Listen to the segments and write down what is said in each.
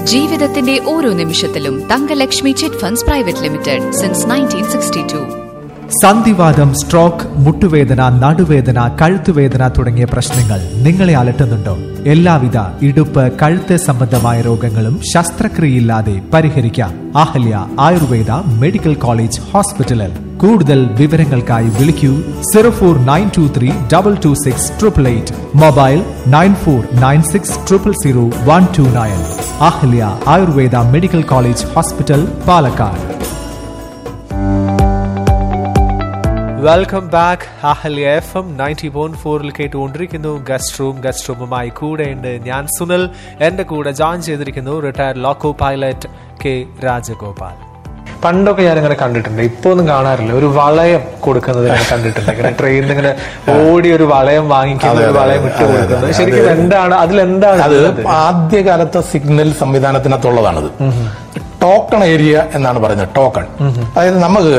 ജീവിതത്തിന്റെ ഓരോ നിമിഷത്തിലും Thankalakshmi chit funds private limited since nineteen sixty two സന്ധിവാദം സ്ട്രോക്ക് മുട്ടുവേദന നടുവേദന കഴുത്തുവേദന തുടങ്ങിയ പ്രശ്നങ്ങൾ നിങ്ങളെ അലട്ടുന്നുണ്ടോ എല്ലാവിധ ഇടുപ്പ് കഴുത്ത് സംബന്ധമായ രോഗങ്ങളും ശസ്ത്രക്രിയയില്ലാതെ പരിഹരിക്കാം അഹല്യ ആയുർവേദ മെഡിക്കൽ കോളേജ് ഹോസ്പിറ്റലിൽ കൂടുതൽ വിവരങ്ങൾക്കായി വിളിക്കൂ zero four nine two three double two six triple eight mobile nine four nine six triple zero one two nine Ahalya Ayurveda medical college hospital Palakkad welcome back Ahalya F M ninety point ഫോറിൽ കേട്ടുകൊണ്ടിരിക്കുന്നു guest room guest റൂമുമായി കൂടെയുണ്ട് ഞാൻ സുനിൽ എന്റെ കൂടെ join ചെയ്തിരിക്കുന്നു retired loco pilot K Rajagopal പണ്ടൊക്കെ ഞാൻ ഇങ്ങനെ കണ്ടിട്ടുണ്ട് ഇപ്പൊ ഒന്നും കാണാറില്ല ഒരു വളയം കൊടുക്കുന്നത് ഞാൻ കണ്ടിട്ടുണ്ട് ഇങ്ങനെ ട്രെയിനിൽ ഇങ്ങനെ ഓടി ഒരു വളയം വാങ്ങിക്കുന്ന ഒരു വളയം ഇട്ട് കൊടുക്കുന്നത് ശരിക്കും എന്താണ് അതിലെന്താണ് അത് ഉള്ളത്? ആദ്യകാലത്തെ സിഗ്നൽ സംവിധാനത്തിനകത്തുള്ളതാണത് ടോക്കൺ ഏരിയ എന്നാണ് പറയുന്നത് ടോക്കൺ അതായത് നമുക്ക്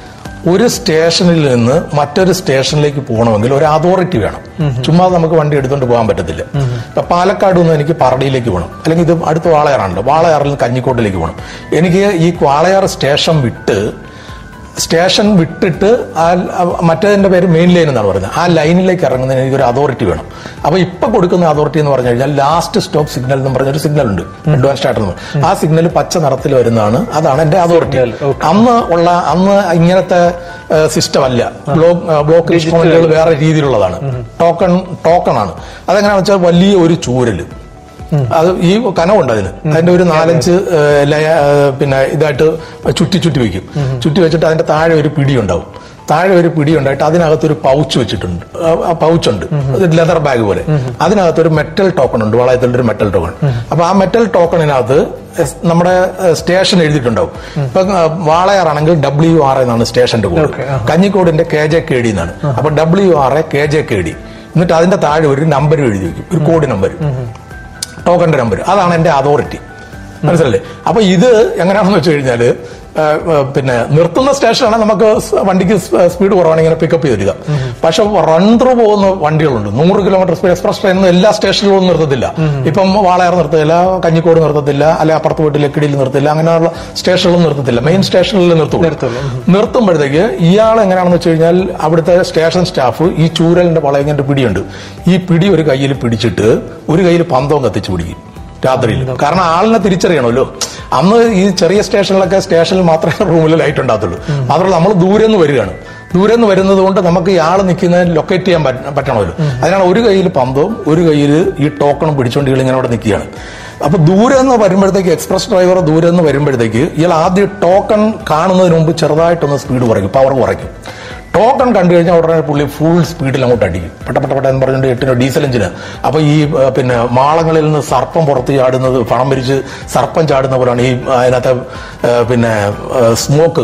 ഒരു സ്റ്റേഷനിൽ നിന്ന് മറ്റൊരു സ്റ്റേഷനിലേക്ക് പോകണമെങ്കിൽ ഒരു അതോറിറ്റി വേണം ചുമ്മാ നമുക്ക് വണ്ടി എടുത്തുകൊണ്ട് പോകാൻ പറ്റത്തില്ല ഇപ്പൊ പാലക്കാട് നിന്ന് എനിക്ക് പറടിയിലേക്ക് പോകണം അല്ലെങ്കിൽ ഇത് അടുത്ത് വാളയാറുണ്ട് വാളയാറിൽ നിന്ന് കഞ്ഞിക്കോട്ടിലേക്ക് പോകണം എനിക്ക് ഈ വാളയാർ സ്റ്റേഷൻ വിട്ട് സ്റ്റേഷൻ വിട്ടിട്ട് ആ ആ മറ്റേതിന്റെ പേര് മെയിൻ ലൈൻ എന്നാണ് പറയുന്നത് ആ ലൈനിലേക്ക് ഇറങ്ങുന്നതിന് എനിക്കൊരു അതോറിറ്റി വേണം അപ്പൊ ഇപ്പൊ കൊടുക്കുന്ന അതോറിറ്റി എന്ന് പറഞ്ഞു കഴിഞ്ഞാൽ ലാസ്റ്റ് സ്റ്റോപ്പ് സിഗ്നൽ എന്ന് പറഞ്ഞൊരു സിഗ്നൽ ഉണ്ട് അഡ്വാൻസ് സ്റ്റാർട്ടർ എന്ന് പറയും. ആ സിഗ്നൽ പച്ച നിറത്തിൽ വരുന്നതാണ് അതാണ് എന്റെ അതോറിറ്റി അന്ന് ഉള്ള അന്ന് ഇങ്ങനത്തെ സിസ്റ്റം അല്ല ബ്ലോക്ക് ബ്ലോക്ക് ഇൻസ്ട്രുമെന്റുകൾ വേറെ രീതിയിലുള്ളതാണ് ടോക്കൺ ടോക്കൺ ആണ് അതെങ്ങനെയാണെന്ന് വെച്ചാൽ വലിയ ഒരു ചൂരല് അത് ഈ കനവുണ്ട് അതിന് അതിന്റെ ഒരു നാലഞ്ച് ഏഹ്, ലയ- ഏഹ്, പിന്നെ ഇതായിട്ട് ചുറ്റി ചുറ്റി വെക്കും ചുറ്റി വെച്ചിട്ട് അതിന്റെ താഴെ ഒരു പിടി ഉണ്ടാവും താഴെ ഒരു പിടി ഉണ്ടായിട്ട് അതിനകത്ത് ഒരു പൗച്ച് വെച്ചിട്ടുണ്ട് ആ പൗച്ച് ഉണ്ട് ലെതർ ബാഗ് പോലെ അതിനകത്ത് ഒരു മെറ്റൽ ടോക്കൺ ഉണ്ട് വളയത്തിന്റെ ഒരു മെറ്റൽ ടോക്കൺ അപ്പൊ ആ മെറ്റൽ ടോക്കണിനകത്ത് എസ് നമ്മുടെ ഏഹ്, സ്റ്റേഷൻ എഴുതിയിട്ടുണ്ടാവും ഇപ്പൊ ഏഹ്, വാളയാറാണെങ്കിൽ ഡബ്ല്യു ആർ എന്നാണ് സ്റ്റേഷന്റെ കോഡ് കഞ്ഞിക്കോടിന്റെ കെ ജെ കെ ഡി എന്നാണ് അപ്പൊ W R A K J K D എന്നിട്ട് അതിന്റെ താഴെ ഒരു നമ്പർ എഴുതി വെക്കും ഒരു കോഡ് നമ്പർ ടോക്കന്റെ നമ്പർ അതാണ് എന്റെ അതോറിറ്റി മനസ്സിലല്ലേ അപ്പൊ ഇത് എങ്ങനെയാണെന്ന് വെച്ച് കഴിഞ്ഞാല് ആ, ആ, പിന്നെ നിർത്തുന്ന സ്റ്റേഷനാണ് നമുക്ക് സ് വണ്ടിക്ക് സ്പീഡ് കുറവാണ് ഇങ്ങനെ പിക്കപ്പ് ചെയ്ത് തരിക പക്ഷെ റൺ ത്രൂ പോകുന്ന വണ്ടികളുണ്ട് നൂറ് കിലോമീറ്റർ സ്പീഡ് എക്സ്പ്രസ് ട്രെയിൻ എല്ലാ സ്റ്റേഷനിലും നിർത്തത്തില്ല ഇപ്പം വാളയാർ നിർത്തത്തില്ല കഞ്ഞിക്കോട് നിർത്തത്തില്ല അല്ലെ അപ്പുറത്ത് വീട്ടിൽ ലക്കിടിയിൽ നിർത്തില്ല അങ്ങനെയുള്ള സ്റ്റേഷനിലും നിർത്തത്തില്ല മെയിൻ സ്റ്റേഷനിൽ നിർത്തുള്ളൂ നിർത്തുമ്പോഴത്തേക്ക് ഇയാൾ എങ്ങനെയാണെന്ന് വെച്ച് കഴിഞ്ഞാൽ അവിടുത്തെ സ്റ്റേഷൻ സ്റ്റാഫ് ഈ ചൂരലിന്റെ വളയങ്ങന്റെ പിടിയുണ്ട് ഈ പിടി ഒരു കയ്യിൽ പിടിച്ചിട്ട് ഒരു കയ്യിൽ പന്തവും കത്തിച്ച് പിടിക്കും രാത്രിയിൽ കാരണം ആളിനെ തിരിച്ചറിയണമല്ലോ അന്ന് ഈ ചെറിയ സ്റ്റേഷനിലൊക്കെ സ്റ്റേഷനിൽ മാത്രമേ റൂമിൽ ലൈറ്റ് ഉണ്ടാകത്തുള്ളൂ മാത്രമല്ല നമ്മൾ ദൂരെ നിന്ന് വരികയാണ് ദൂരെ നിന്ന് വരുന്നത് കൊണ്ട് നമുക്ക് ഈ ആൾ നിൽക്കുന്നത് ലൊക്കേറ്റ് ചെയ്യാൻ പറ്റ- പറ്റണമല്ലോ അതിനാണ് ഒരു കയ്യിൽ പന്തവും ഒരു കയ്യിൽ ഈ ടോക്കണും പിടിച്ചുകൊണ്ട് ഇയാൾ ഇങ്ങനെ അവിടെ നിൽക്കുകയാണ് അപ്പൊ ദൂരെ നിന്ന് വരുമ്പോഴത്തേക്ക് എക്സ്പ്രസ് ഡ്രൈവർ ദൂരെ നിന്ന് വരുമ്പോഴത്തേക്ക് ഇയാൾ ആദ്യം ടോക്കൺ കാണുന്നതിന് മുമ്പ് ചെറുതായിട്ടൊന്ന് സ്പീഡ് കുറയ്ക്കും പവർ കുറയ്ക്കും ടോക്കൺ കണ്ടു കഴിഞ്ഞാൽ ഉടനെ പുള്ളി ഫുൾ സ്പീഡിൽ അങ്ങോട്ട് അടിക്കും പെട്ട പെട്ട പെട്ട എന്ന് പറഞ്ഞിട്ട് എട്ടിന് ഡീസൽ എഞ്ചിന് അപ്പൊ ഈ ആ, പിന്നെ മാളങ്ങളിൽ നിന്ന് സർപ്പം പുറത്ത് ചാടുന്നത് പണം പിരിച്ച് സർപ്പം ചാടുന്ന പോലെയാണ് ഈ ആ, അതിനകത്തെ ആ, പിന്നെ സ്മോക്ക്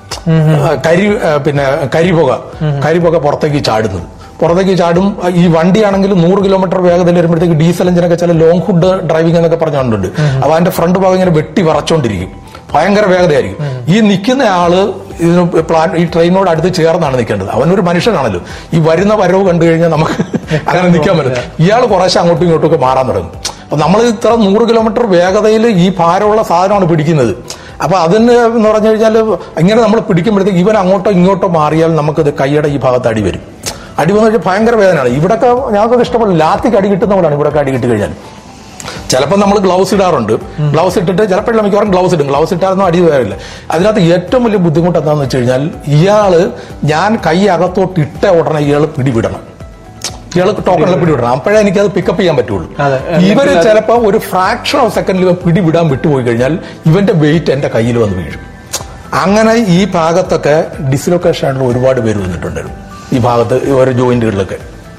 കരി ആ, പിന്നെ കരിപുക കരിപുക പുറത്തേക്ക് ചാടുന്നത് പുറത്തേക്ക് ചാടും ഈ വണ്ടിയാണെങ്കിൽ നൂറ് കിലോമീറ്റർ വേഗതയിൽ വരുമ്പോഴത്തേക്ക് ഡീസൽ എഞ്ചിനൊക്കെ ചില ലോങ് ഹുഡ് ഡ്രൈവിംഗ് എന്നൊക്കെ പറഞ്ഞുകൊണ്ടുണ്ട് അപ്പൊ അതിന്റെ ഫ്രണ്ട് ഭാഗം ഇങ്ങനെ വെട്ടി വറച്ചോണ്ടിരിക്കും ഭയങ്കര വേഗതയായിരിക്കും ഈ നിൽക്കുന്ന ആള് ഇതിന് പ്ലാൻ ഈ ട്രെയിനോട് അടുത്ത് ചേർന്നാണ് നിൽക്കേണ്ടത് അവനൊരു മനുഷ്യനാണല്ലോ ഈ വരുന്ന വരവ് കണ്ടു കഴിഞ്ഞാൽ നമുക്ക് അങ്ങനെ നിൽക്കാൻ പറ്റും ഇയാൾ കുറേശ്ശെ അങ്ങോട്ടും ഇങ്ങോട്ടും ഒക്കെ മാറാൻ തുടങ്ങും അപ്പൊ നമ്മൾ ഇത്ര നൂറ് കിലോമീറ്റർ വേഗതയിൽ ഈ ഭാരമുള്ള സാധനമാണ് പിടിക്കുന്നത് അപ്പൊ അതിന് എന്ന് പറഞ്ഞു കഴിഞ്ഞാൽ ഇങ്ങനെ നമ്മൾ പിടിക്കുമ്പോഴത്തേക്ക് ഇവൻ അങ്ങോട്ടോ ഇങ്ങോട്ടോ മാറിയാൽ നമുക്കത് കൈയുടെ ഈ ഭാഗത്ത് അടി വരും അടി വന്നു കഴിഞ്ഞാൽ ഭയങ്കര വേദനയാണ് ഇവിടൊക്കെ ഞങ്ങൾക്ക് ഇഷ്ടപ്പെടും ലാത്തിക്ക് അടി കിട്ടുന്ന പോലെയാണ് ഇവിടെ അടി കിട്ടി കഴിഞ്ഞാൽ ചിലപ്പോൾ നമ്മൾ ഗ്ലൗസ് ഇടാറുണ്ട് ഗ്ലൗസ് ഇട്ടിട്ട് ചിലപ്പോഴും മിക്കവാറും ഗ്ലൗസ് ഇടും ഗ്ലൗസ് ഇട്ടാലൊന്നും അടി വരില്ല അതിനകത്ത് ഏറ്റവും വലിയ ബുദ്ധിമുട്ട് എന്താണെന്ന് വെച്ച് കഴിഞ്ഞാൽ ഇയാള് ഞാൻ കൈ അകത്തോട്ട് ഇട്ട ഉടനെ ഇയാൾ പിടിവിടണം ഇയാൾ ടോക്കണിൽ പിടിവിടണം അപ്പോഴേ എനിക്കത് പിക്കപ്പ് ചെയ്യാൻ പറ്റുള്ളൂ അതെ. ഇവര് ചിലപ്പോൾ ഒരു ഫ്രാക്ഷൻ ഓഫ് സെക്കൻഡിൽ ഇവൻ പിടിവിടാൻ വിട്ടുപോയി കഴിഞ്ഞാൽ ഇവന്റെ വെയിറ്റ് എന്റെ കയ്യിൽ വന്ന് വീഴും അങ്ങനെ ഈ ഭാഗത്തൊക്കെ ഡിസ്ലൊക്കേഷൻ ആയിട്ടുള്ള ഒരുപാട് പേര് വന്നിട്ടുണ്ടായിരുന്നു ഈ ഭാഗത്ത് ഈ ഓരോ ജോയിന്റുകളിലൊക്കെ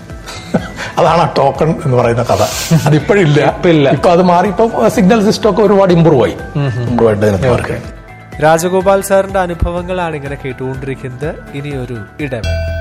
അതാണ് ആ ടോക്കൺ എന്ന് പറയുന്ന കഥ അതിപ്പോഴില്ല ഇല്ല. ഇപ്പൊ അത് മാറി ഇപ്പൊ സിഗ്നൽ സിസ്റ്റം ഒക്കെ ഒരുപാട് ഇമ്പ്രൂവ് ആയി ഇമ്പ്രൂവ് ആയിട്ട് ഇതിനകത്ത് വർക്ക് രാജഗോപാൽ സാറിന്റെ അനുഭവങ്ങളാണ് ഇങ്ങനെ കേട്ടുകൊണ്ടിരിക്കുന്നത് ഇനിയൊരു ഇടവേള